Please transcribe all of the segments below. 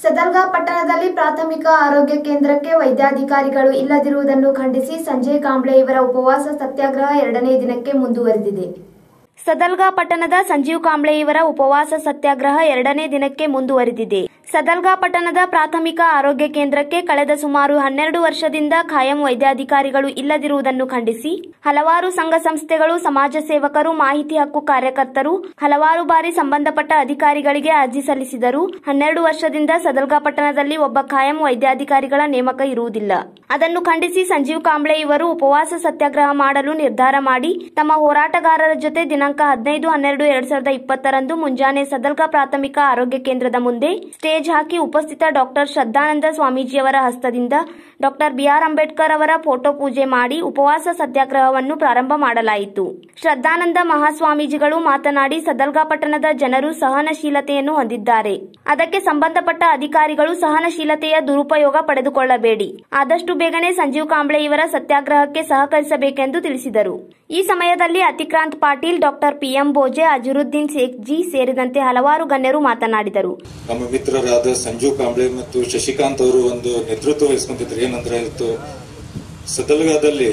ಸದರ್ಗಾ ಪಟ್ಟಣದಲ್ಲಿ ಪ್ರಾಥಮಿಕ ಆರೋಗ್ಯ ಕೇಂದ್ರಕ್ಕೆ ವೈದ್ಯಾಧಿಕಾರಿಗಳು ಇಲ್ಲದಿರುವುದನ್ನು ಖಂಡಿಸಿ ಸಂಜಯ್ ಕಾಂಬ್ಳೆ ಇವರ ಉಪವಾಸ ಸತ್ಯಾಗ್ರಹ ಎರಡನೇ ದಿನಕ್ಕೆ ಮುಂದುವರೆದಿದೆ ಸದಲ್ಗಾ ಪಟ್ಟಣದ ಸಂಜೀವ್ ಕಾಂಬ್ಳೆ ಇವರ ಉಪವಾಸ ಸತ್ಯಾಗ್ರಹ ಎರಡನೇ ದಿನಕ್ಕೆ ಮುಂದುವರೆದಿದೆ ಸದಲ್ಗಾ ಪಟ್ಟಣದ ಪ್ರಾಥಮಿಕ ಆರೋಗ್ಯ ಕೇಂದ್ರಕ್ಕೆ ಕಳೆದ ಸುಮಾರು ಹನ್ನೆರಡು ವರ್ಷದಿಂದ ಖಾಯಂ ವೈದ್ಯಾಧಿಕಾರಿಗಳು ಇಲ್ಲದಿರುವುದನ್ನು ಖಂಡಿಸಿ ಹಲವಾರು ಸಂಘ ಸಂಸ್ಥೆಗಳು ಸಮಾಜ ಸೇವಕರು ಮಾಹಿತಿ ಹಕ್ಕು ಕಾರ್ಯಕರ್ತರು ಹಲವಾರು ಬಾರಿ ಸಂಬಂಧಪಟ್ಟ ಅಧಿಕಾರಿಗಳಿಗೆ ಅರ್ಜಿ ಸಲ್ಲಿಸಿದರು ಹನ್ನೆರಡು ವರ್ಷದಿಂದ ಸದಲ್ಗಾ ಪಟ್ಟಣದಲ್ಲಿ ಒಬ್ಬ ಖಾಯಂ ವೈದ್ಯಾಧಿಕಾರಿಗಳ ನೇಮಕ ಇರುವುದಿಲ್ಲ ಅದನ್ನು ಖಂಡಿಸಿ ಸಂಜೀವ್ ಕಾಂಬ್ಳೆ ಇವರು ಉಪವಾಸ ಸತ್ಯಾಗ್ರಹ ಮಾಡಲು ನಿರ್ಧಾರ ಮಾಡಿ ತಮ್ಮ ಹೋರಾಟಗಾರರ ಜೊತೆ ದಿನಾಂಕ ಹದಿನೈದು ಹನ್ನೆರಡು ಎರಡ್ ಸಾವಿರದ ಇಪ್ಪತ್ತರಂದು ಮುಂಜಾನೆ ಸದಲ್ಗಾ ಪ್ರಾಥಮಿಕ ಆರೋಗ್ಯ ಕೇಂದ್ರದ ಮುಂದೆ ಸ್ಟೇಜ್ ಹಾಕಿ ಉಪಸ್ಥಿತ ಡಾಕ್ಟರ್ ಶ್ರದ್ಧಾನಂದ ಸ್ವಾಮೀಜಿಯವರ ಹಸ್ತದಿಂದ ಡಾಕ್ಟರ್ ಬಿಆರ್ ಅಂಬೇಡ್ಕರ್ ಅವರ ಫೋಟೋ ಪೂಜೆ ಮಾಡಿ ಉಪವಾಸ ಸತ್ಯಾಗ್ರಹವನ್ನು ಪ್ರಾರಂಭ ಮಾಡಲಾಯಿತು ಶ್ರದ್ಧಾನಂದ ಮಹಾಸ್ವಾಮೀಜಿಗಳು ಮಾತನಾಡಿ ಸದಲ್ಗಾ ಪಟ್ಟಣದ ಜನರು ಸಹನಶೀಲತೆಯನ್ನು ಹೊಂದಿದ್ದಾರೆ ಅದಕ್ಕೆ ಸಂಬಂಧಪಟ್ಟ ಅಧಿಕಾರಿಗಳು ಸಹನಶೀಲತೆಯ ದುರುಪಯೋಗ ಪಡೆದುಕೊಳ್ಳಬೇಡಿ ಆದಷ್ಟು ಬೇಗನೆ ಸಂಜೀವ್ ಕಾಂಬ್ಳೆ ಇವರ ಸತ್ಯಾಗ್ರಹಕ್ಕೆ ಸಹಕರಿಸಬೇಕೆಂದು ತಿಳಿಸಿದರು ಈ ಸಮಯದಲ್ಲಿ ಅತಿಕ್ರಾಂತ್ ಪಾಟೀಲ್ ಡಾಕ್ಟರ್ ಪಿಎಂ ಬೋಜೆ ಅಜರುದ್ದೀನ್ ಶೇಖ್ಜಿ ಸೇರಿದಂತೆ ಹಲವಾರು ಗಣ್ಯರು ಮಾತನಾಡಿದರು ನಮ್ಮ ಮಿತ್ರರಾದ ಸಂಜು ಕಾಂಬ್ಳೆ ಮತ್ತು ಶಶಿಕಾಂತ್ ಅವರು ಒಂದು ನೇತೃತ್ವ ವಹಿಸ್ಕೊಂತಿದ್ರು ಏನಂದ್ರೆ ಇವತ್ತು ಸದಲಗಾದಲ್ಲಿ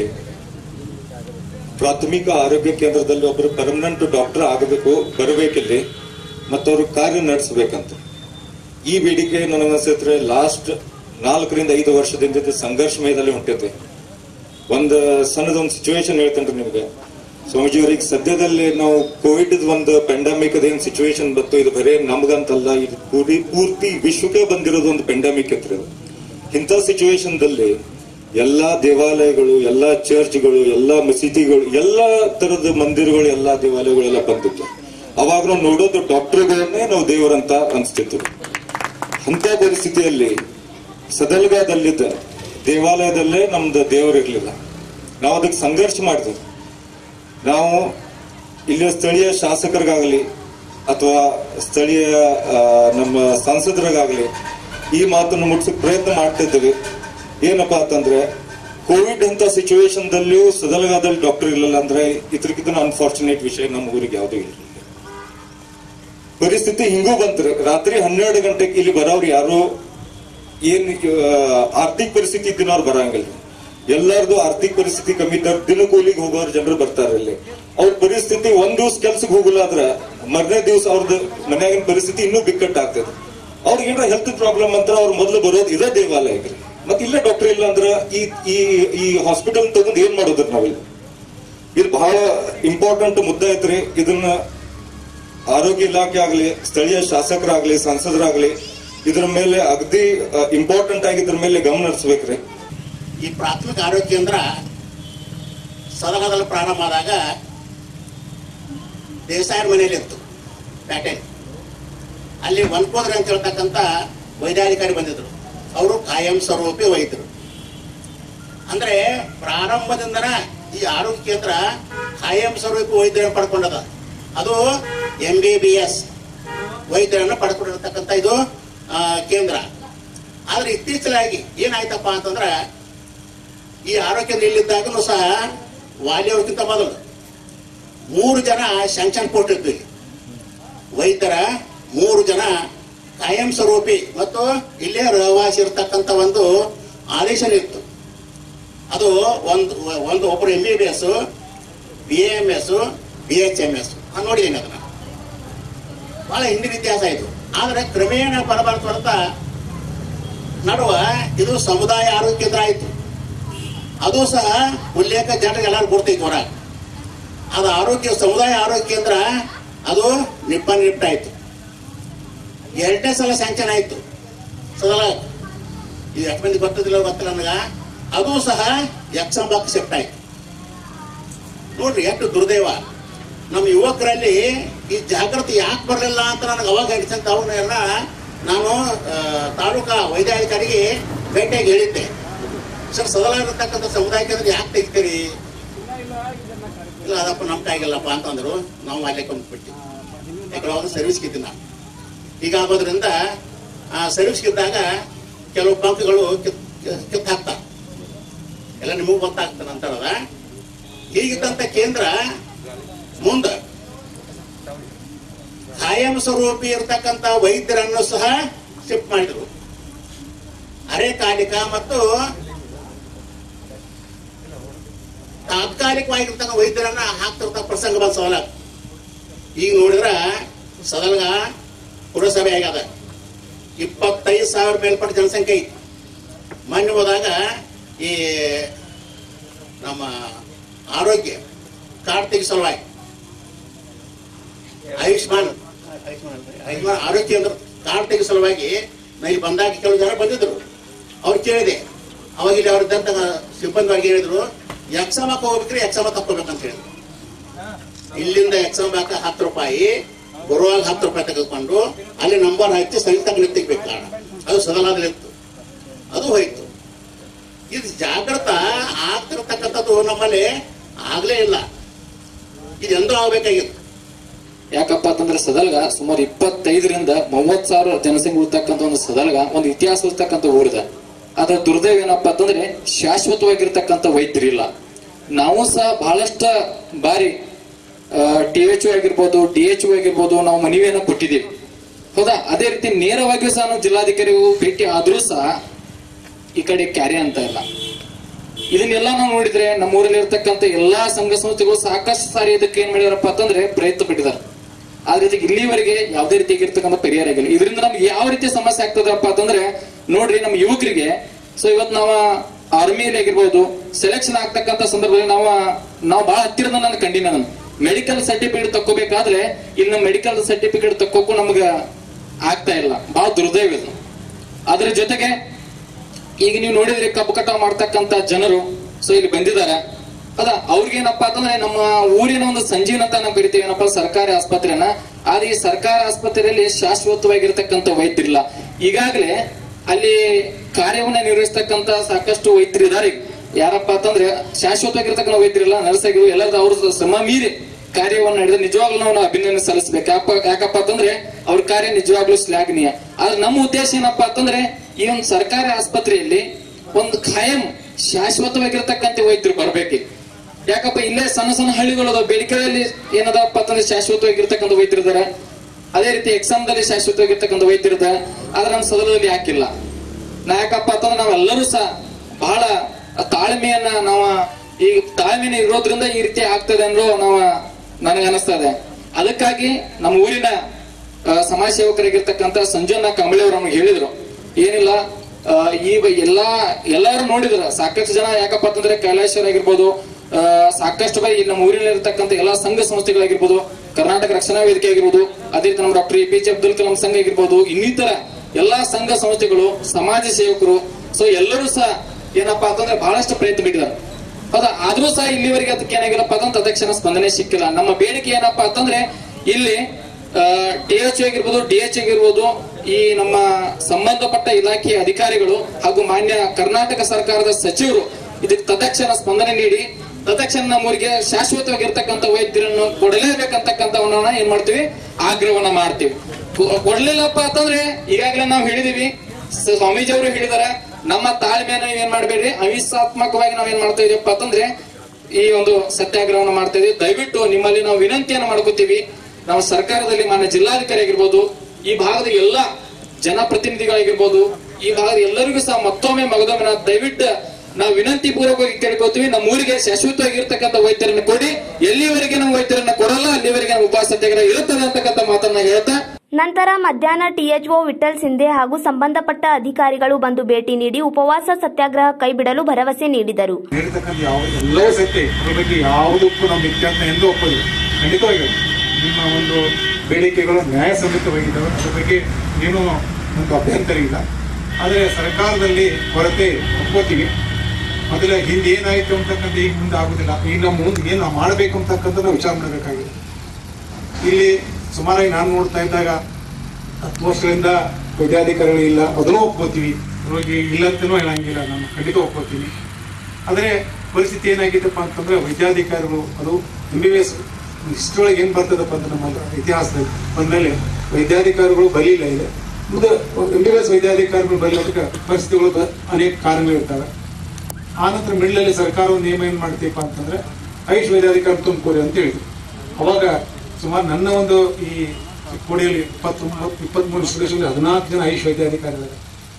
ಪ್ರಾಥಮಿಕ ಆರೋಗ್ಯ ಕೇಂದ್ರದಲ್ಲಿ ಒಬ್ಬರು ಪರ್ಮನೆಂಟ್ ಡಾಕ್ಟರ್ ಆಗಬೇಕು ಬರಬೇಕಿಲ್ಲಿ ಮತ್ತು ಅವರು ಕಾರ್ಯ ನಡೆಸಬೇಕಂತ ಈ ಬೇಡಿಕೆ ನನಗನ್ಸಿದ್ರೆ ಲಾಸ್ಟ್ ನಾಲ್ಕರಿಂದ ಐದು ವರ್ಷದಿಂದ ಇದು ಸಂಘರ್ಷಮಯದಲ್ಲಿ ಹೊಂಟೈತೆ ಒಂದು ಸಣ್ಣದೊಂದು ಸಿಚುವೇಶನ್ ಹೇಳ್ತೇನೆ ನಿಮ್ಗೆ ಸ್ವಾಮೀಜಿ ಅವ್ರಿಗೆ ಸದ್ಯದಲ್ಲಿ ನಾವು ಕೋವಿಡ್ ಒಂದು ಪೆಂಡಮಿಕ್ ಅದೇನ್ ಸಿಚುವೇಶನ್ ಬಂತು ಇದು ಬರೇ ನಮ್ಗಂತಲ್ಲ ಇದು ಪೂರಿ ಪೂರ್ತಿ ವಿಶ್ವಕ್ಕೆ ಬಂದಿರೋದು ಒಂದು ಪೆಂಡಮಿಕ್ ಇತ್ತು ಇದು. ಇಂಥ ಸಿಚುವೇಶನ್ ದಲ್ಲಿ ಎಲ್ಲಾ ದೇವಾಲಯಗಳು ಎಲ್ಲಾ ಚರ್ಚ್ಗಳು ಎಲ್ಲಾ ಮಸೀದಿಗಳು ಎಲ್ಲಾ ತರದ ಮಂದಿರಗಳು ಎಲ್ಲಾ ದೇವಾಲಯಗಳೆಲ್ಲ ಬಂದಿತ್ತು ಅವಾಗ ನಾವು ನೋಡೋದು ಡಾಕ್ಟರ್ಗಳನ್ನೇ ನಾವು ದೇವರಂತ ಅನ್ಸ್ತಿತ್ತು ಅಂತ ಪರಿಸ್ಥಿತಿಯಲ್ಲಿ ಸದಲ್ಗಾದಲ್ಲಿದ್ದ ದೇವಾಲಯದಲ್ಲೇ ನಮ್ದು ದೇವರಿರ್ಲಿಲ್ಲ ನಾವು ಅದಕ್ಕೆ ಸಂಘರ್ಷ ಮಾಡಿದ್ವಿ ನಾವು ಇಲ್ಲಿಯ ಸ್ಥಳೀಯ ಶಾಸಕರಿಗಾಗಲಿ ಅಥವಾ ಸ್ಥಳೀಯ ಆ, ನಮ್ಮ ಸಂಸದರಿಗಾಗಲಿ ಈ ಮಾತನ್ನು ಮುಟ್ಸಕ್ ಪ್ರಯತ್ನ ಮಾಡ್ತಿದ್ದೀವಿ ಏನಪ್ಪಾ ಅಂತಂದ್ರೆ ಕೋವಿಡ್ ಅಂತ ಸಿಚುವೇಶನ್ ದಲ್ಲಿಯೂ ಸದಲಗಾದಲ್ಲಿ ಡಾಕ್ಟರ್ ಇರಲಿಲ್ಲ ಅಂದ್ರೆ ಇದ್ರಕ್ಕಿಂತ ಅನ್ಫಾರ್ಚುನೇಟ್ ವಿಷಯ ನಮ್ಮ ಊರಿಗೆ ಯಾವುದೂ ಇಲ್ಲ ಪರಿಸ್ಥಿತಿ ಹಿಂಗೂ ಬಂತ್ರಿ ರಾತ್ರಿ ಹನ್ನೆರಡು ಗಂಟೆಗೆ ಇಲ್ಲಿ ಬರೋರು ಯಾರು ಏನ್ ಆ, ಆರ್ಥಿಕ ಪರಿಸ್ಥಿತಿ ಇದ್ದಿನವ್ರು ಬರಂಗಿಲ್ಲ ಎಲ್ಲಾರ್ದು ಆರ್ಥಿಕ ಪರಿಸ್ಥಿತಿ ಕಮ್ಮಿ ಇದ್ದವ್ರು ದಿನ ಕೂಲಿಗೆ ಹೋಗೋರು ಜನರು ಬರ್ತಾರೆ ಇಲ್ಲಿ ಅವ್ರ ಪರಿಸ್ಥಿತಿ ಒಂದ್ ದಿವ್ಸ ಕೆಲ್ಸಕ್ಕೆ ಹೋಗಲ್ಲ ಆದ್ರ ಮರನೇ ದಿವ್ಸ ಅವ್ರದ್ದು ಮನ್ಯಾಗಿನ ಪರಿಸ್ಥಿತಿ ಇನ್ನೂ ಬಿಕ್ಕಟ್ಟಾಗ್ತದೆ ಅವ್ರಿಗೆ ಏನಾರ ಹೆಲ್ತ್ ಪ್ರಾಬ್ಲಮ್ ಅಂತ ಅವ್ರು ಮೊದಲು ಬರೋದು ಇದೇ ದೇವಾಲಯಕ್ಕೆ ಮತ್ತೆ ಇಲ್ಲೇ ಡಾಕ್ಟರ್ ಇಲ್ಲ ಅಂದ್ರ ಈ ಈ ಈ ಹಾಸ್ಪಿಟಲ್ ತಗೊಂಡ್ ಏನ್ ಮಾಡೋದ್ರ ನಾವಿಲ್ಲಿ ಇದು ಬಹಳ ಇಂಪಾರ್ಟೆಂಟ್ ಮುದ್ದೆ ಐತ್ರಿ ಇದನ್ನ ಆರೋಗ್ಯ ಇಲಾಖೆ ಆಗಲಿ ಸ್ಥಳೀಯ ಶಾಸಕರಾಗ್ಲಿ ಸಂಸದರಾಗ್ಲಿ ಇದ್ರ ಮೇಲೆ ಅಗದಿ ಇಂಪಾರ್ಟೆಂಟ್ ಆಗಿ ಇದ್ರ ಮೇಲೆ ಗಮನ ಹರಿಸ್ಬೇಕ್ರಿ ಈ ಪ್ರಾಥಮಿಕ ಆರೋಗ್ಯ ಕೇಂದ್ರ ಸದನದಲ್ಲಿ ಪ್ರಾರಂಭ ಆದಾಗ ದೇಸಾಯರ ಮನೆಯಲ್ಲಿ ಇತ್ತು ಪ್ಯಾಟೆಲ್ ಅಲ್ಲಿ ವನ್ಕೋದ್ರೆ ಅಂತ ಹೇಳ್ತಕ್ಕಂಥ ವೈದ್ಯಾಧಿಕಾರಿ ಬಂದಿದ್ರು ಅವರು ಕಾಯಂ ಸ್ವರೂಪಿ ವೈದ್ಯರು ಅಂದ್ರೆ ಪ್ರಾರಂಭದಿಂದನ ಈ ಆರೋಗ್ಯ ಕೇಂದ್ರ ಕಾಯಂ ಸ್ವರೂಪಿ ವೈದ್ಯರನ್ನು ಪಡ್ಕೊಂಡದ ಅದು ಎಂ ಬಿ ಬಿ ಎಸ್ ವೈದ್ಯರನ್ನು ಪಡ್ಕೊಂಡಿರತಕ್ಕಂಥ ಇದು ಆ, ಕೇಂದ್ರ ಆದ್ರೆ ಇತ್ತೀಚಲಾಗಿ ಏನಾಯ್ತಪ್ಪ ಅಂತಂದ್ರೆ ಈ ಆರೋಗ್ಯ ಕೇಂದ್ರ ಇಲ್ಲಿದ್ದಾಗಲೂ ಸಹ ವಾಲಿ ಅವ್ರಿಗಿಂತ ಮೊದಲು ಮೂರು ಜನ ಸ್ಯಾಂಕ್ಷನ್ ಕೊಟ್ಟಿದ್ವಿ ವೈದ್ಯರ ಮೂರು ಜನ ಕಾಯಂ ಸ್ವರೂಪಿ ಮತ್ತು ಇಲ್ಲೇ ರಹವಾಸಿ ಇರತಕ್ಕಂತ ಒಂದು ಆದೇಶನ ಇತ್ತು ಅದು ಒಂದು ಒಂದು ಒಬ್ಬರು M B B S B M S B H M S ನೋಡಿದ್ದೀನಿ ಅದನ್ನ ಬಹಳ ಹಿಂದಿನ ಇತಿಹಾಸ ಇದು ಆದ್ರೆ ಕ್ರಮೇಣ ಬರಬಾರ್ದು ಬರ್ತಾ ನಡುವ ಇದು ಸಮುದಾಯ ಆರೋಗ್ಯ ಕೇಂದ್ರ ಆಯ್ತು ಅದು ಸಹ ಉಲ್ಲೇಖ ಜನರಿಗೆ ಎಲ್ಲರೂ ಗುರ್ತೈತಿ ಹೊರ ಅದು ಆರೋಗ್ಯ ಸಮುದಾಯ ಆರೋಗ್ಯ ಕೇಂದ್ರ ಅದು ನಿಪ್ಪ ನಿಪ್ಟಾಯ್ತು ಎರಡನೇ ಸಲ ಸ್ಯಾಂಕ್ಷನ್ ಆಯ್ತು ಸದಲ ಇದು ಎಷ್ಟು ಮಂದಿ ಗೊತ್ತದಿಲ್ಲ ಗೊತ್ತಿಲ್ಲ ನನಗ ಅದು ಸಹ ಎಕ್ಸಂಬಕ್ ಶಿಫ್ಟ್ ಆಯ್ತು ನೋಡ್ರಿ ಎಷ್ಟು ದುರ್ದೈವ ನಮ್ಮ ಯುವಕರಲ್ಲಿ ಈ ಜಾಗೃತಿ ಯಾಕೆ ಬರಲಿಲ್ಲ ಅಂತ ನನಗೆ ಅವಾಗ ಅನಿಸಂತ ಅವ್ರನ್ನೆಲ್ಲ ನಾನು ಆ, ತಾಲೂಕಾ ವೈದ್ಯಾಧಿಕಾರಿಗೆ ಭೇಟಿಯಾಗಿ ಹೇಳಿದ್ದೆ ಸರ್ ಸದಲ ಇರತಕ್ಕಂಥ ಸಮುದಾಯ ಕೇಂದ್ರ ಯಾಕೆ ತೆಗಿತೀರಿ ಇಲ್ಲ ಅದಪ್ಪ ನಮ್ಮ ಕೈಗಿಲ್ಲಪ್ಪ ಅಂತಂದ್ರು ನಾವು ಅಲ್ಲೇ ಕೊಂಡ್ಬಿಟ್ಟು ಯಾಕಂದ್ರೆ ಅವಾಗ ಸರ್ವಿಸ್ಗೆ ಇದ್ದೀನಿ ನಾನು ಹೀಗಾಗೋದ್ರಿಂದ ಆ ಸರ್ವಿಸ್ಗೆ ಇದ್ದಾಗ ಕೆಲವು ಬಂಕ್ಗಳು ಕಿತ್ ಕಿತ್ ಹಾಕ್ತಾರೆ ಎಲ್ಲ ನಿಮಗೂ ಗೊತ್ತಾಗ್ತದೆ ಅಂತಾರಲ್ಲ ಹೀಗಿದ್ದಂತ ಕೇಂದ್ರ ಮುಂದ ಕಾಯಂ ಸ್ವರೂಪಿ ಇರತಕ್ಕಂತ ವೈದ್ಯರನ್ನು ಸಹ ಶಿಫ್ಟ್ ಮಾಡಿದ್ರು ಅರೆಕಾಲಿಕ ಮತ್ತು ತಾತ್ಕಾಲಿಕವಾಗಿರ್ತಕ್ಕ ವೈದ್ಯರನ್ನ ಹಾಕ್ತಿರ್ತಕ್ಕ ಪ್ರಸಂಗ ಬಂದ ಸವಾಲ ಈಗ ನೋಡಿದ್ರ ಸದಲ್ಗ ಪುರಸಭೆ ಆಗ್ಯದ ಇಪ್ಪತ್ತೈದು ಸಾವಿರ ಮೇಲ್ಪಟ್ಟ ಜನಸಂಖ್ಯೆ ಐತಿ ಮೊನ್ನೆ ಹೋದಾಗ ಈ ನಮ್ಮ ಆರೋಗ್ಯ ಕಾರ್ಡ್ ತೆಗಿ ಸಲುವಾಗಿ ಆಯುಷ್ಮಾನ್ ಆಯುಷ್ಮಾನ್ ಆರೋಗ್ಯ ಕೇಂದ್ರ ಕಾರ್ಡ್ ತೆಗಿ ಸಲುವಾಗಿ ನಾ ಇಲ್ಲಿ ಬಂದಾಗ ಕೆಲವು ಜನ ಬಂದಿದ್ರು ಅವ್ರು ಕೇಳಿದೆ ಅವಾಗ ಇಲ್ಲಿ ಅವ್ರ ಇದ್ದಂತ ಸಿಬ್ಬಂದಿ ಹೇಳಿದ್ರು ಎಕ್ಸಾಮಕ್ಕೆ ಹೋಗ್ಬೇಕ್ರಿ ಎಕ್ಸಾಮ ತಕ್ಕೋಬೇಕಂತ ಹೇಳಿದ್ರು ಇಲ್ಲಿಂದ ಎಕ್ಸಾಮ್ ಬಾಕ ಹತ್ತು ರೂಪಾಯಿ ಬರುವಾಗ ಹತ್ತು ರೂಪಾಯಿ ತೆಗೆದುಕೊಂಡು ಅಲ್ಲಿ ನಂಬರ್ ಹಚ್ಚಿ ಸಹಿತ ತೆಗಿಬೇಕು ಕಾರಣ ಅದು ಸದಲಾದಲ್ಲಿತ್ತು ಅದು ಹೋಯ್ತು ಇದು ಜಾಗೃತ ಆಗ್ತಿರ್ತಕ್ಕಂಥದ್ದು ನಮ್ಮಲ್ಲಿ ಆಗ್ಲೇ ಇಲ್ಲ ಇದು ಎಂದೂ ಆಗ್ಬೇಕಾಗಿತ್ತು ಯಾಕಪ್ಪ ಅಂತಂದ್ರೆ ಸದಲ್ಗ ಸುಮಾರು ಇಪ್ಪತ್ತೈದರಿಂದ ಮೂವತ್ ಸಾವಿರ ಜನಸಂಖ್ಯೆ ಉಳ್ತಕ್ಕಂಥ ಒಂದು ಸದಲ್ಗ ಒಂದು ಇತಿಹಾಸ ಉಳ್ತಕ್ಕಂಥ ಊರಿದ ಅದ್ರ ದುರ್ದೈವ ಏನಪ್ಪ ಅಂತಂದ್ರೆ ಶಾಶ್ವತವಾಗಿರ್ತಕ್ಕಂಥ ವೈದ್ಯರಿಲ್ಲ ನಾವು ಸಹ ಬಹಳಷ್ಟ ಬಾರಿ ಟಿ ಎಚ್ ಆಗಿರ್ಬೋದು ಡಿ ಎಚ್ ಆಗಿರ್ಬೋದು ನಾವು ಮನವಿಯನ್ನ ಕೊಟ್ಟಿದ್ದೀವಿ ಹೌದಾ ಅದೇ ರೀತಿ ನೇರವಾಗಿಯೂ ಸಹ ನಾವು ಜಿಲ್ಲಾಧಿಕಾರಿಗೂ ಭೇಟಿ ಆದ್ರೂ ಸಹ ಈ ಕಡೆ ಕ್ಯಾರಿ ಅಂತ ಇಲ್ಲ ಇದನ್ನೆಲ್ಲ ನಾವು ನೋಡಿದ್ರೆ ನಮ್ಮ ಊರಲ್ಲಿ ಇರ್ತಕ್ಕಂಥ ಎಲ್ಲಾ ಸಂಘ ಸಂಸ್ಥೆಗಳು ಸಾಕಷ್ಟು ಸಾರಿ ಇದಕ್ಕೆ ಏನ್ ಮಾಡಿದಾರಪ್ಪ ಅಂತಂದ್ರೆ ಪ್ರಯತ್ನ ಪಟ್ಟಿದ್ದಾರೆ ಆದ್ರೆ ಇದಕ್ಕೆ ಇಲ್ಲಿವರೆಗೆ ಯಾವುದೇ ರೀತಿಯಾಗಿರ್ತಕ್ಕಂಥ ಪರಿಹಾರ ಆಗಿಲ್ಲ ಇದರಿಂದ ನಮ್ಗೆ ಯಾವ ರೀತಿ ಸಮಸ್ಯೆ ಆಗ್ತದಪ್ಪ ಅಂತಂದ್ರೆ ನೋಡ್ರಿ ನಮ್ಮ ಯುವಕರಿಗೆ ಸೊ ಇವತ್ತು ನಾವು ಆರ್ಮಿಯಲ್ಲಿ ಆಗಿರ್ಬೋದು ಸೆಲೆಕ್ಷನ್ ಆಗ್ತಕ್ಕಂಥ ಸಂದರ್ಭದಲ್ಲಿ ನಾವು ನಾವು ಬಹಳ ಹತ್ತಿರದ ನಾನು ಕಂಡಿನ ನಾನು ಮೆಡಿಕಲ್ ಸರ್ಟಿಫಿಕೇಟ್ ತಕ್ಕೋಬೇಕಾದ್ರೆ ಇಲ್ಲಿ ನಮ್ಮ ಮೆಡಿಕಲ್ ಸರ್ಟಿಫಿಕೇಟ್ ತಕ್ಕೋಕು ನಮ್ಗ ಆಗ್ತಾ ಇಲ್ಲ ಬಹಳ ದುರ್ದೈವ ಇದು ಅದ್ರ ಜೊತೆಗೆ ಈಗ ನೀವು ನೋಡಿದ್ರೆ ಕಬ್ಬು ಕಟಾವ್ ಮಾಡ್ತಕ್ಕಂತ ಜನರು ಸೊ ಇಲ್ಲಿ ಬಂದಿದ್ದಾರೆ ಅದ ಅವ್ರಿಗೇನಪ್ಪಾ ಅಂತಂದ್ರೆ ನಮ್ಮ ಊರಿನ ಒಂದು ಸಂಜೀವನ ಅಂತ ನಾವು ಕರಿತೀವಿ ಏನಪ್ಪಾ ಸರ್ಕಾರಿ ಆಸ್ಪತ್ರೆನ ಆದ್ರೆ ಈ ಸರ್ಕಾರಿ ಆಸ್ಪತ್ರೆಯಲ್ಲಿ ಶಾಶ್ವತವಾಗಿರ್ತಕ್ಕಂಥ ವೈದ್ಯರಿಲ್ಲ ಈಗಾಗಲೇ ಅಲ್ಲಿ ಕಾರ್ಯವನ್ನ ನಿರ್ವಹಿಸ್ತಕ್ಕಂತ ಸಾಕಷ್ಟು ವೈದ್ಯರು ಇದಾರೆ ಯಾರಪ್ಪ ಅಂತಂದ್ರೆ ಶಾಶ್ವತವಾಗಿರ್ತಕ್ಕಂಥ ವೈದ್ಯರಿಲ್ಲ ನರ್ಸ್ ಆಗಿರು ಎಲ್ಲರೂ ಅವ್ರ ಶ್ರಮ ಮೀರಿ ಕಾರ್ಯವನ್ನ ನಡೆದ ನಿಜವಾಗ್ಲೂ ನಾವು ಅಭಿನಂದನೆ ಸಲ್ಲಿಸ್ಬೇಕು ಯಾಕಪ್ಪ ಯಾಕಪ್ಪ ಅಂತಂದ್ರೆ ಅವ್ರ ಕಾರ್ಯ ನಿಜವಾಗ್ಲೂ ಶ್ಲಾಘನೀಯ ಆದ್ರೆ ನಮ್ಮ ಉದ್ದೇಶ ಏನಪ್ಪಾ ಅಂತಂದ್ರೆ ಈ ಒಂದು ಸರ್ಕಾರಿ ಆಸ್ಪತ್ರೆಯಲ್ಲಿ ಒಂದು ಖಾಯಂ ಶಾಶ್ವತವಾಗಿರ್ತಕ್ಕಂಥ ವೈದ್ಯರು ಬರ್ಬೇಕು ಯಾಕಪ್ಪ ಇಲ್ಲೇ ಸಣ್ಣ ಸಣ್ಣ ಹಳ್ಳಿಗಳು ಅದಾವ ಬೇಡಿಕೆಗಳಲ್ಲಿ ಏನದಪ್ಪ ಅಂತಂದ್ರೆ ಶಾಶ್ವತವಾಗಿರ್ತಕ್ಕಂಥ ವೈದ್ಯರು ಇದಾರೆ ಅದೇ ರೀತಿ ಎಕ್ಸಾಮ್ ದಲ್ಲಿ ಶಾಶ್ವತವಾಗಿರ್ತಕ್ಕಂಥ ವೈದ್ಯರು ಇದ್ದಾರೆ ಆದ್ರೆ ನಮ್ಮ ಸದನದಲ್ಲಿ ಯಾಕಿಲ್ಲ ನಾ ಯಾಕಪ್ಪ ಅಂತಂದ್ರೆ ನಾವೆಲ್ಲರೂ ಸಹ ಬಹಳ ತಾಳ್ಮೆಯನ್ನ ನಾವು ಈ ತಾಳ್ಮೆನ ಇರೋದ್ರಿಂದ ಈ ರೀತಿ ಆಗ್ತದೆ ಅಂದ್ರು ನಾವು ನನಗೆ ಅನಿಸ್ತಾ ಇದೆ ಅದಕ್ಕಾಗಿ ನಮ್ಮ ಊರಿನ ಆ, ಸಮಾಜ ಸೇವಕರಾಗಿರ್ತಕ್ಕಂಥ ಸಂಜಯನ ಕಂಬಳಿ ಅವರು ನಮ್ಗೆ ಹೇಳಿದ್ರು ಏನಿಲ್ಲ ಆ, ಈ ಬ- ಎಲ್ಲಾ ಎಲ್ಲಾರು ನೋಡಿದ್ರ ಸಾಕಷ್ಟು ಜನ ಯಾಕಪ್ಪ ಅಂತಂದ್ರೆ ಕೈಲಾಶ್ವರ ಆಗಿರ್ಬೋದು ಆ, ಸಾಕಷ್ಟು ಬಾರಿ ನಮ್ಮ ಊರಿನಲ್ಲಿ ಇರ್ತಕ್ಕಂಥ ಎಲ್ಲಾ ಸಂಘ ಸಂಸ್ಥೆಗಳಾಗಿರ್ಬೋದು ಕರ್ನಾಟಕ ರಕ್ಷಣಾ ವೇದಿಕೆ ಆಗಿರ್ಬೋದು ಅದೇ ರೀತಿ ನಮ್ಮ doctor A P J Abdul Kalam ಸಂಘ ಆಗಿರ್ಬೋದು ಇನ್ನಿತರ ಎಲ್ಲಾ ಸಂಘ ಸಂಸ್ಥೆಗಳು ಸಮಾಜ ಸೇವಕರು ಸೊ ಎಲ್ಲರೂ ಸಹ ಏನಪ್ಪಾ ಅಂತಂದ್ರೆ ಬಹಳಷ್ಟು ಪ್ರಯತ್ನ ಬಿಟ್ಟಿದ್ದಾರೆ ಹೌದಾ ಆದ್ರೂ ಸಹ ಇಲ್ಲಿವರೆಗೆ ಅದಕ್ಕೆ ಏನಾಗಿಲ್ಲಪ್ಪ ಅಂತ ತಕ್ಷಣ ಸ್ಪಂದನೆ ಸಿಕ್ಕಿಲ್ಲ ನಮ್ಮ ಬೇಡಿಕೆ ಏನಪ್ಪಾ ಅಂತಂದ್ರೆ ಇಲ್ಲಿ ಟಿ ಎಚ್ ಆಗಿರ್ಬೋದು ಡಿ ಎಚ್ ಆಗಿರ್ಬೋದು ಈ ನಮ್ಮ ಸಂಬಂಧಪಟ್ಟ ಇಲಾಖೆಯ ಅಧಿಕಾರಿಗಳು ಹಾಗೂ ಮಾನ್ಯ ಕರ್ನಾಟಕ ಸರ್ಕಾರದ ಸಚಿವರು ಇದಕ್ಕೆ ತತ್ಕ್ಷಣ ಸ್ಪಂದನೆ ನೀಡಿ ತತ್ಕ್ಷಣ ನಮ್ಮೂರಿಗೆ ಶಾಶ್ವತವಾಗಿರ್ತಕ್ಕಂಥ ವೈದ್ಯರನ್ನು ಕೊಡಲೇಬೇಕಂತಕ್ಕಂಥವನ್ನ ಏನ್ ಮಾಡ್ತೀವಿ ಆಗ್ರಹವನ್ನ ಮಾಡ್ತೀವಿ ಕೊ- ಕೊಡ್ಲಿಲ್ಲಪ್ಪ ಅಂತಂದ್ರೆ ಈಗಾಗಲೇ ನಾವು ಹೇಳಿದೀವಿ ಸ- ಸ್ವಾಮೀಜಿ ಅವರು ಹೇಳಿದಾರೆ ನಮ್ಮ ತಾಳ್ಮೆಯನ್ನ ನೀವ್ ಏನ್ ಮಾಡ್ಬೇಡ್ರಿ ಅವಿಸ್ಸಾತ್ಮಕವಾಗಿ ನಾವ್ ಏನ್ ಮಾಡ್ತಾ ಇದೀವಪ್ಪ ಅಂತಂದ್ರೆ ಈ ಒಂದು ಸತ್ಯಾಗ್ರಹವನ್ನು ಮಾಡ್ತಾ ಇದೀವಿ ದಯವಿಟ್ಟು ನಿಮ್ಮಲ್ಲಿ ನಾವು ವಿನಂತಿಯನ್ನು ಮಾಡ್ಕೋತೀವಿ ನಾವು ಸರ್ಕಾರದಲ್ಲಿ ಮಾನ್ಯ ಜಿಲ್ಲಾಧಿಕಾರಿ ಆಗಿರ್ಬೋದು ಈ ಭಾಗದ ಎಲ್ಲಾ ಜನಪ್ರತಿನಿಧಿಗಳಾಗಿರ್ಬೋದು ಈ ಭಾಗದ ಎಲ್ಲರಿಗೂ ಸಹ ಮತ್ತೊಮ್ಮೆ ಮಗದೊಮ್ಮೆ ನಾವು ದಯವಿಟ್ಟು ನಾವು ವಿನಂತಿ ಪೂರ್ವಕವಾಗಿ ಕೇಳ್ಕೊತೀವಿ ನಮ್ಮ ಊರಿಗೆ ಶಾಶ್ವತವಾಗಿರ್ತಕ್ಕಂಥ ವೈದ್ಯರನ್ನು ಕೊಡಿ ಎಲ್ಲಿವರೆಗೆ ನಾವು ವೈದ್ಯರನ್ನ ಕೊಡಲ್ಲ ಅಲ್ಲಿವರೆಗೆ ನಾವು ಉಪವಾಸ ಸತ್ಯಾಗ್ರಹ ಇರುತ್ತದೆ ಅಂತಕ್ಕಂಥ ಮಾತನ್ನ ಹೇಳ್ತಾ ನಂತರ ಮಧ್ಯಾಹ್ನ ಟಿಎಚ್ಒ ವಿಠಲ್ ಸಿಂಧೆ ಹಾಗೂ ಸಂಬಂಧಪಟ್ಟ ಅಧಿಕಾರಿಗಳು ಬಂದು ಭೇಟಿ ನೀಡಿ ಉಪವಾಸ ಸತ್ಯಾಗ್ರಹ ಕೈಬಿಡಲು ಭರವಸೆ ನೀಡಿದರು ನೀಡತಕ್ಕಂಥ ಯಾವ ಎಲ್ಲವೂ ಸತ್ಯ ಅದ್ರ ಬಗ್ಗೆ ಯಾವುದಕ್ಕೂ ನಾವು ಮಿಥ್ಯ ಅಂತ ಎಂದೂ ಒಪ್ಪೋದಿಲ್ಲ ಖಂಡಿತವಾಗಿ ನಿಮ್ಮ ಒಂದು ಬೇಡಿಕೆಗಳು ನ್ಯಾಯಸಮ್ಮತವಾಗಿದ್ದಾವೆ ಅದ್ರ ಬಗ್ಗೆ ಏನೂ ಒಂದು ಅಭ್ಯಂತರ ಇಲ್ಲ ಆದರೆ ಸರ್ಕಾರದಲ್ಲಿ ಕೊರತೆ ಒಪ್ಕೋತೀವಿ ಮೊದಲ ಹಿಂದೆ ಏನಾಯಿತು ಅಂತಕ್ಕಂಥ ಈಗ ಮುಂದೆ ಆಗುದಿಲ್ಲ ಈಗ ನಮ್ಮ ಮುಂದೆ ಏನು ನಾವು ಮಾಡಬೇಕು ಅಂತಕ್ಕಂಥ ನಾವು ವಿಚಾರ ಮಾಡಬೇಕಾಗಿದೆ ಇಲ್ಲಿ ಸುಮಾರಾಗಿ ನಾನು ನೋಡ್ತಾ ಇದ್ದಾಗ ಹತ್ತು ವರ್ಷಗಳಿಂದ ವೈದ್ಯಾಧಿಕಾರಿಗಳು ಇಲ್ಲ ಅದನ್ನೂ ಒಪ್ಕೋತೀವಿ ರೋಗಿ ಇಲ್ಲ ಅಂತಲೂ ಹೇಳಂಗಿಲ್ಲ ನಾನು ಖಂಡಿತ ಒಪ್ಕೋತೀನಿ ಆದರೆ ಪರಿಸ್ಥಿತಿ ಏನಾಗಿತ್ತಪ್ಪ ಅಂತಂದ್ರೆ ವೈದ್ಯಾಧಿಕಾರಿಗಳು ಅದು ಎಂ ಬಿ ಬಿ ಎಸ್ ಹಿಸ್ಟ್ರೊಳಗೆ ಏನು ಬರ್ತದಪ್ಪ ಅಂತ ನಮ್ಮ ಇತಿಹಾಸದಲ್ಲಿ ಬಂದಮೇಲೆ ವೈದ್ಯಾಧಿಕಾರಿಗಳು ಬರಲಿಲ್ಲ ಇದೆ ಮುಂದೆ ಎಂ ಬಿ ಬಿ ಎಸ್ ವೈದ್ಯಾಧಿಕಾರಿಗಳು ಬರಲಿಕ್ಕೆ ಪರಿಸ್ಥಿತಿಗಳು ಬ- ಅನೇಕ ಕಾರಣಗಳಿರ್ತವೆ ಆನಂತರ ಮಿಡ್ಲಲ್ಲಿ ಸರ್ಕಾರ ಒಂದು ನಿಯಮ ಏನು ಮಾಡ್ತೀವಪ್ಪ ಅಂತಂದ್ರೆ ಆಯುಷ್ ವೈದ್ಯಾಧಿಕಾರಿ ತುಮಕೂರು ಅಂತ ಹೇಳಿದ್ರು ಅವಾಗ ಸುಮಾರು ನನ್ನ ಒಂದು ಈ ಕೋಡಿಯಲ್ಲಿ ಇಪ್ಪತ್ತೊಂಬತ್ತು ಇಪ್ಪತ್ಮೂರು ಇಸ್ವಿಯಲ್ಲಿ ಹದಿನಾಲ್ಕು ಜನ ಆಯುಷ್ ವೈದ್ಯಾಧಿಕಾರಿಗಳು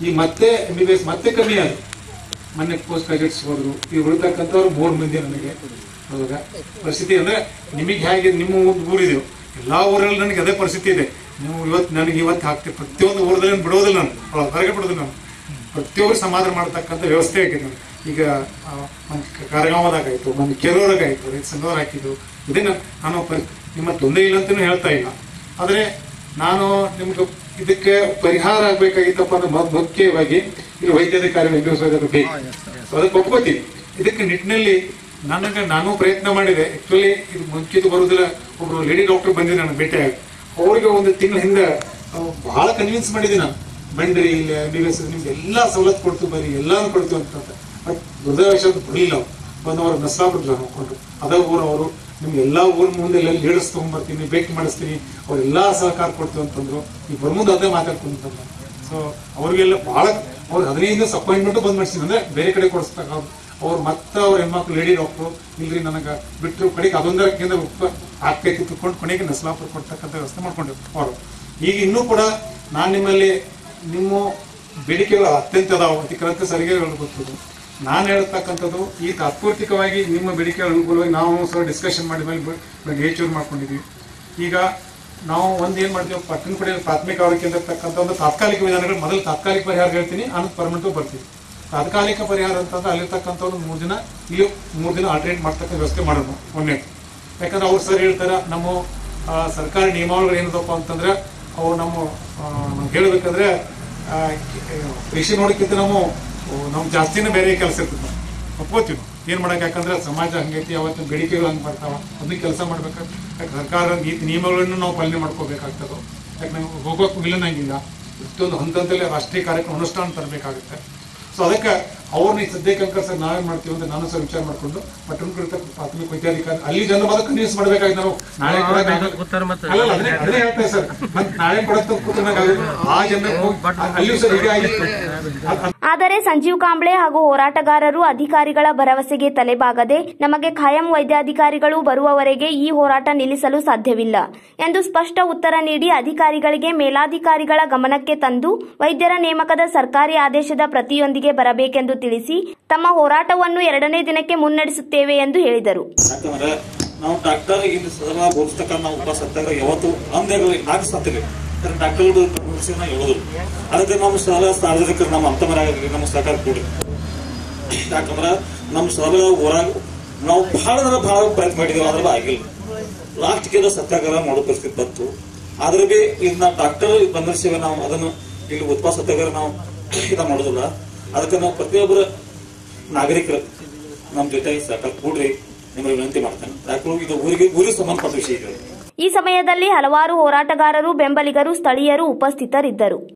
ಈ ಮತ್ತೆ ಎಂ ಬಿ ಬಿ ಎಸ್ ಮತ್ತೆ ಕಮ್ಮಿ ಆಯ್ತು ಮೊನ್ನೆ ಪೋಸ್ಟ್ ಗ್ರಾಜುಯೇಟ್ಸ್ ಹೋದ್ರು ಈಗ ಉಳಿತಕ್ಕಂಥವ್ರು ಮೂರು ಮಂದಿ ನನಗೆ ಅವಾಗ ಪರಿಸ್ಥಿತಿ ಅಂದ್ರೆ ನಿಮಗೆ ಹೇಗೆ ನಿಮ್ಮ ಒಂದು ಊರಿದೆವು ಎಲ್ಲಾ ಊರಲ್ಲಿ ನನಗೆ ಅದೇ ಪರಿಸ್ಥಿತಿ ಇದೆ ನೀವು ಇವತ್ತು ನನಗೆ ಇವತ್ತು ಹಾಕ್ತೀವಿ ಪ್ರತಿಯೊಂದು ಊರದಲ್ಲಿ ನಾನು ಬಿಡೋದಿಲ್ಲ ನಾನು ಒಳ- ಹೊರಗೆ ಬಿಡೋದಿಲ್ಲ ನಾನು ಪ್ರತಿಯೊಬ್ಬರು ಸಮಾಧಾನ ಮಾಡ್ತಕ್ಕಂಥ ವ್ಯವಸ್ಥೆ ಆಗಿದೆ ನಾನು ಈಗ ಆ, ನಮ್ಮ ಕಾರ್ಗಾಮದಾಗಾಯ್ತು ನಮ್ಮ ಕೆರೂರಾಗಾಯ್ತು ರೈತ ಸಂಘದವ್ರು ಹಾಕಿದ್ದು ಇದೇ ನಾನು ನಾನು ಪರಿ- ನಿಮ್ಮ ತೊಂದರೆ ಇಲ್ಲ ಅಂತಲೂ ಹೇಳ್ತಾ ಇಲ್ಲ ಆದರೆ ನಾನು ನಿಮ್ಗೆ ಇದಕ್ಕೆ ಪರಿಹಾರ ಆಗ್ಬೇಕಾಗಿತ್ತಪ್ಪ ಅಂದ್ರೆ ಮೊದ್- ಮುಖ್ಯವಾಗಿ ಇಲ್ಲಿ ವೈದ್ಯಾಧಿಕಾರಿ ನಿರ್ವಹಿಸೋದಕ್ಕೆ ಬೇಕು So ಅದಕ್ಕೆ ಒಪ್ಕೋತೀನಿ ಇದಕ್ಕೆ ನಿಟ್ಟಿನಲ್ಲಿ ನನಗೆ ನಾನು ಪ್ರಯತ್ನ ಮಾಡಿದೆ ಆಕ್ಚುಲಿ ಇದು ಮುಂಚಿತ ಬರುವುದಿಲ್ಲ ಒಬ್ರು ಲೇಡಿ ಡಾಕ್ಟರ್ ಬಂದಿದ್ರು ನನಗೆ ಭೇಟಿಯಾಗಿ ಅವ್ರಿಗೆ ಒಂದು ತಿಂಗಳ ಹಿಂದೆ ಅಹ್, ಬಹಳ ಕನ್ವಿನ್ಸ್ ಮಾಡಿದೆ ನಾನು ಬಂದ್ರಿ ಇಲ್ಲಿ ಎಂ ಬಿ ಬಿ ಎಸ್ ನಿಮ್ಗೆ ಎಲ್ಲ ಸವಲತ್ತು ಕೊಡ್ತು ಬರೀ ಎಲ್ಲಾನು ಕೊಡ್ತು ಅಂತ ಬಟ್ ದುರ್ದೈವಶ ಬರಲಿಲ್ಲ ಅವ್ರು ಬಂದು ಅವ್ರ ನಸ್ಲಾಪುರ ಹಾಕೊಂಡು ಅದ ಊರು ಅವರು ನಿಮ್ಗೆ ಎಲ್ಲಾ ಊರ ಮುಂದೆ ಎಲ್ಲ ಲೀಡರ್ಸ್ ತಗೊಂಡ್ಬರ್ತೀನಿ ಭೇಟಿ ಮಾಡಿಸ್ತೀನಿ ಅವ್ರೆಲ್ಲಾ ಸಹಕಾರ ಕೊಡ್ತು ಅಂತಂದ್ರು ಈ ಬರ್ಮುಂದೆ ಅದೇ ಮಾತಾಡ್ಕೊಂತಂದ ಸೊ ಅವ್ರಿಗೆಲ್ಲ ಬಹಳ ಅವ್ರಿಗೆ ಹದಿನೈದು ದಿವಸ ಅಪಾಯಿಂಟ್ಮೆಂಟ್ ಬಂದ್ ಮಾಡಿಸಿದ್ರು ಅಂದ್ರೆ ಬೇರೆ ಕಡೆ ಕೊಡಿಸ್ತಾಗ ಅವ್ರು ಮತ್ತೆ ಅವ್ರ ಹೆಣ್ಮಕ್ಳು ಲೇಡಿ ಡಾಕ್ಟ್ರು ಇಲ್ರಿ ನನಗೆ ಬಿಟ್ಟರು ಕಡೆಗೆ ಅದೊಂದರ ಕೇಂದ್ರ ಆಕೈತಿ ತಿಳ್ಕೊಂಡು ಕೊನೆಗೆ ನಸ್ಲಾಪುರ ಕೊಡ್ತಕ್ಕಂಥ ವ್ಯವಸ್ಥೆ ಮಾಡ್ಕೊಂಡಿದ್ರು ಅವರು ಈಗ ಇನ್ನೂ ಕೂಡ ನಾನು ನಿಮ್ಮಲ್ಲಿ ನಿಮ್ಮ ಬೇಡಿಕೆಗಳು ಅತ್ಯಂತ ಅದಾವ ಅದಕ್ಕೆ ಸರಿಗೆ ಗೊತ್ತದು ನಾನು ಹೇಳ್ತಕ್ಕಂಥದ್ದು ಈ ತಾತ್ಪೂರ್ತಿಕವಾಗಿ ನಿಮ್ಮ ಬೇಡಿಕೆ ಅನುಕೂಲವಾಗಿ ನಾವು ಸಹ ಡಿಸ್ಕಷನ್ ಮಾಡಿದ ಮೇಲೆ ನೇಚೂರ್ ಮಾಡ್ಕೊಂಡಿದ್ವಿ ಈಗ ನಾವು ಒಂದ್ ಏನ್ ಮಾಡ್ತೀವಿ ಪಟ್ಟಣ ಕಡೆ ಪ್ರಾಥಮಿಕ ಆರೋಗ್ಯ ಕೇಂದ್ರ ಇರ್ತಕ್ಕಂಥ ಒಂದು ತಾತ್ಕಾಲಿಕ ವಿಧಾನಗಳು ಮೊದಲು ತಾತ್ಕಾಲಿಕ ಪರಿಹಾರ ಹೇಳ್ತೀನಿ ಆನಂತರ ಪರ್ಮನೆಂಟ್ ಬರ್ತೀವಿ ತಾತ್ಕಾಲಿಕ ಪರಿಹಾರ ಅಂತಂದ್ರೆ ಅಲ್ಲಿರ್ತಕ್ಕಂಥ ಒಂದು ಮೂರು ದಿನ ಇಲ್ಲಿ ಮೂರು ದಿನ ಆಲ್ಟರ್ನೇಟ್ ಮಾಡ್ತಕ್ಕಂಥ ವ್ಯವಸ್ಥೆ ಮಾಡೋಣ ಒಂದೇ ಯಾಕಂದ್ರೆ ಅವ್ರು ಸರ್ ಹೇಳ್ತಾರೆ ನಮ್ಮ ಆ, ಸರ್ಕಾರಿ ನಿಯಮಾವಳಿಗಳು ಏನದಪ್ಪ ಅಂತಂದ್ರೆ ಅವು ನಮ್ಮ ಆ, ನಾವು ಹೇಳ್ಬೇಕಂದ್ರೆ ಆ, ಕೃಷಿ ನೋಡಕ್ಕಿಂತ ನಾವು ನಮ್ ಜಾಸ್ತಿನೇ ಬೇರೆ ಕೆಲಸ ಇರ್ತದೆ ನಾವು. ಒಪ್ಕೋತೀವಿ ನಾವು. ಏನ್ ಮಾಡಕ್ ಯಾಕಂದ್ರೆ ಸಮಾಜ ಹಂಗೈತಿ ಅವತ್ತಿನ ಬೇಡಿಕೆಗಳು ಹಂಗ್ ಬರ್ತಾವ ಅದನ್ನ ಕೆಲಸ ಮಾಡ್ಬೇಕು ಯಾಕೆ ಸರ್ಕಾರ ನೀತಿ ನಿಯಮಗಳನ್ನು ನಾವು ಪಾಲನೆ ಮಾಡ್ಕೋಬೇಕಾಗ್ತದೆ ಯಾಕೆ ನಾವು ಹೋಗೋಕೆ ವಿಲನಾಗಿಲ್ಲ ಪ್ರತಿಯೊಂದು ಹಂತ ಹಂತದಲ್ಲಿ ರಾಷ್ಟ್ರೀಯ ಕಾರ್ಯಕ್ರಮ ಅನುಷ್ಠಾನ ತರಬೇಕಾಗುತ್ತೆ ಸೊ ಅದಕ್ಕೆ ಅವ್ರನ್ನ ಈ ಸದ್ಯಕ್ಕೆ ಅಂಕರ್ ಸರ್ ನಾವೇನ್ ಮಾಡ್ತೀವಿ ಅಂತ ನಾನು ಸರ್ ವಿಚಾರ ಮಾಡ್ಕೊಂಡು ಪಟ್ಟಣ ಕುರಿತ ಪ್ರಾಥಮಿಕ ವೈದ್ಯಾಧಿಕಾರಿ ಅಲ್ಲಿ ಜನ ಬಂದ ಕನ್ವಿನ್ಸ್ ಮಾಡ್ಬೇಕಾಗಿ ನಾವು ನಾಳೆ ಕೊಡಕ್ಕೆ ಅಲ್ಲ ಅಲ್ಲ, ಅದನ್ನೇ ಅದನ್ನೇ ಹೇಳ್ತೇವೆ ಸರ್ ಮತ್ತೆ ನಾಳೆ ಕೊಡಕ್ಕೆ ಕೂತ್ಕೊಂಡಾಗ ಆ ಜನ ಅಲ್ಲಿಯೂ ಸರ್ ಹೀಗೆ ಆಗಿತ್ತು ಅದ್- ಅದ್- ಆದರೆ ಸಂಜೀವ್ ಕಾಂಬ್ಳೆ ಹಾಗೂ ಹೋರಾಟಗಾರರು ಅಧಿಕಾರಿಗಳ ಭರವಸೆಗೆ ತಲೆಬಾಗದೆ ನಮಗೆ ಖಾಯಂ ವೈದ್ಯಾಧಿಕಾರಿಗಳು ಬರುವವರೆಗೆ ಈ ಹೋರಾಟ ನಿಲ್ಲಿಸಲು ಸಾಧ್ಯವಿಲ್ಲ ಎಂದು ಸ್ಪಷ್ಟ ಉತ್ತರ ನೀಡಿ ಅಧಿಕಾರಿಗಳಿಗೆ ಮೇಲಾಧಿಕಾರಿಗಳ ಗಮನಕ್ಕೆ ತಂದು ವೈದ್ಯರ ನೇಮಕದ ಸರ್ಕಾರಿ ಆದೇಶದ ಪ್ರತಿಯೊಂದಿಗೆ ಬರಬೇಕೆಂದು ತಿಳಿಸಿ ತಮ್ಮ ಹೋರಾಟವನ್ನು ಎರಡನೇ ದಿನಕ್ಕೆ ಮುನ್ನಡೆಸುತ್ತೇವೆ ಎಂದು ಹೇಳಿದರು ಯಾಕಂದ್ರೆ ನಾವು ಡಾಕ್ಟರ್ ಇಲ್ಲಿ ಸದಾ ಬೋಧಿಸ್ತಕ್ಕ ನಾವು ಉಪ ಸತ್ಯಾಗ್ರಹ ಯಾವತ್ತು ನಮ್ದೇ ನಾಲ್ಕು ಸತ್ತಿಲ್ಲ ಡಾಕ್ಟರ್ ನಾವು ಹೇಳೋದು ಅದಕ್ಕೆ ನಮ್ಮ ಸಲ ಸಾರ್ವಜನಿಕರು ನಮ್ಮ ಅಂತಮರಾಗಿ ನಮ್ಮ ಸಹಕಾರ ಕೊಡಿ ಯಾಕಂದ್ರೆ ನಮ್ಮ ಸಲ ಹೊರಾಗ ನಾವು ಬಹಳ ದಿನ ಬಹಳ ಪ್ರಯತ್ನ ಮಾಡಿದೇವೆ ಆದ್ರೆ ಆಗಿಲ್ಲ ಲಾಸ್ಟ್ಗೆ ಸತ್ಯಾಗ್ರಹ ಮಾಡೋ ಪರಿಸ್ಥಿತಿ ಬಂತು ಆದ್ರೆ ಬಿ ಈಗ ನಾವು ಡಾಕ್ಟರ್ ಬಂದಿರ್ತೇವೆ ನಾವು ಅದನ್ನು ಇಲ್ಲಿ ಉತ್ಪಾದ ಸತ್ಯಾಗ್ರಹ ನಾವು ಇದು ಮಾಡೋದಿಲ್ಲ ಅದಕ್ಕೆ ನಾವು ಪ್ರತಿಯೊಬ್ಬರ ನಾಗರಿಕರು ನಮ್ಮ ಜೊತೆ ಸಹಕಾರ ಕೂಡ್ರಿ ನಿಮಗೆ ವಿನಂತಿ ಮಾಡ್ತೇನೆ ಯಾಕಂದ್ರೆ ಇದು ಊರಿಗೆ ಊರಿಗೆ ಸಂಬಂಧಪಟ್ಟ ವಿಷಯ ಇದು ಈ ಸಮಯದಲ್ಲಿ ಹಲವಾರು ಹೋರಾಟಗಾರರು ಬೆಂಬಲಿಗರು ಸ್ಥಳೀಯರು ಉಪಸ್ಥಿತರಿದ್ದರು